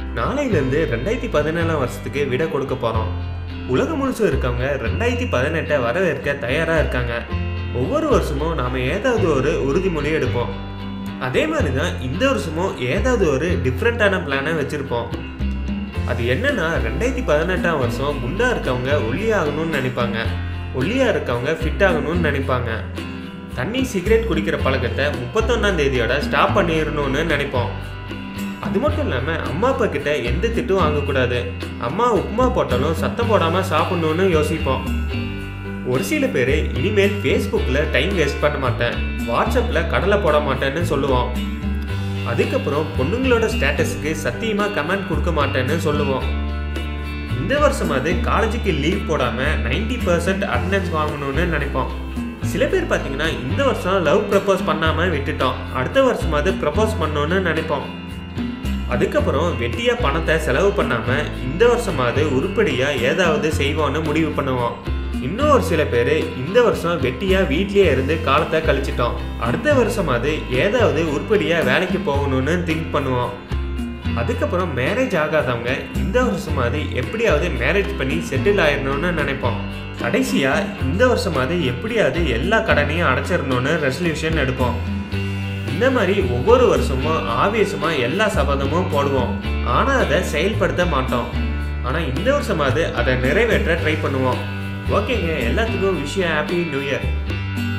நாளையிலேருந்து ரெண்டாயிரத்தி பதினேழாம் வருஷத்துக்கு விட கொடுக்க போகிறோம் உலகம் முழுசும் இருக்கவங்க ரெண்டாயிரத்தி பதினெட்டை வரவேற்க தயாராக இருக்காங்க ஒவ்வொரு வருஷமும் நாம் ஏதாவது ஒரு உறுதிமொழி எடுப்போம் அதே மாதிரி தான் இந்த வருஷமும் ஏதாவது ஒரு டிஃப்ரெண்ட்டான பிளானை வச்சுருப்போம் அது என்னன்னா ரெண்டாயிரத்தி பதினெட்டாம் வருஷம் குண்டா இருக்கவங்க ஒல்லியாகணும்னு நினைப்பாங்க ஒல்லியா இருக்கவங்க ஃபிட் ஆகணும்னு நினைப்பாங்க தண்ணி சிகரெட் குடிக்கிற பழக்கத்தை முப்பத்தொன்னாம் தேதியோட ஸ்டாப் பண்ணிடணும்னு நினைப்போம் அது மட்டும் இல்லாமல் அம்மா அப்பா கிட்ட எந்த திட்டும் வாங்கக்கூடாது அம்மா உப்புமா போட்டாலும் சத்தம் போடாமல் சாப்பிடணும்னு யோசிப்போம் ஒரு சில பேர் இனிமேல் ஃபேஸ்புக்கில் டைம் வேஸ்ட் பண்ண மாட்டேன் வாட்ஸ்அப்பில் கடலை போட மாட்டேன்னு சொல்லுவோம் அதுக்கப்புறம் பொண்ணுங்களோட ஸ்டேட்டஸுக்கு சத்தியமாக கமெண்ட் கொடுக்க மாட்டேன்னு சொல்லுவோம் இந்த வருஷமாவது காலேஜுக்கு லீவ் போடாமல் நைன்டி பர்சன்ட் அட்டண்டன்ஸ் வாங்கணும்னு நினைப்போம் சில பேர் பார்த்தீங்கன்னா இந்த வருஷம் லவ் ப்ரப்போஸ் பண்ணாமல் விட்டுட்டோம் அடுத்த வருஷமாவது ப்ரப்போஸ் பண்ணணும்னு நினைப்போம் அதுக்கப்புறம் வெட்டியா பணத்தை செலவு பண்ணாமல் இந்த வருஷமாவது உருப்படியாக ஏதாவது செய்வோன்னு முடிவு பண்ணுவோம் இன்னும் ஒரு சில பேர் இந்த வருஷம் வெட்டியாக வீட்லயே இருந்து காலத்தை கழிச்சிட்டோம் அடுத்த வருஷமாவது ஏதாவது உருப்படியாக வேலைக்கு போகணும்னு திங்க் பண்ணுவோம் அதுக்கப்புறம் மேரேஜ் ஆகாதவங்க இந்த வருஷமாவது எப்படியாவது மேரேஜ் பண்ணி செட்டில் ஆயிடணும்னு நினைப்போம் கடைசியாக இந்த வருஷமாவது எப்படியாவது எல்லா கடனையும் அடைச்சிடணும்னு ரெசல்யூஷன் எடுப்போம் இந்த மாதிரி ஒவ்வொரு வருஷமும் ஆவேசமாக எல்லா சபதமும் போடுவோம் ஆனால் அதை செயல்படுத்த மாட்டோம் ஆனால் இந்த வருஷமாவது அதை நிறைவேற்ற ட்ரை பண்ணுவோம் ஓகேங்க எல்லாத்துக்கும் விஷயம் ஹாப்பி நியூ இயர்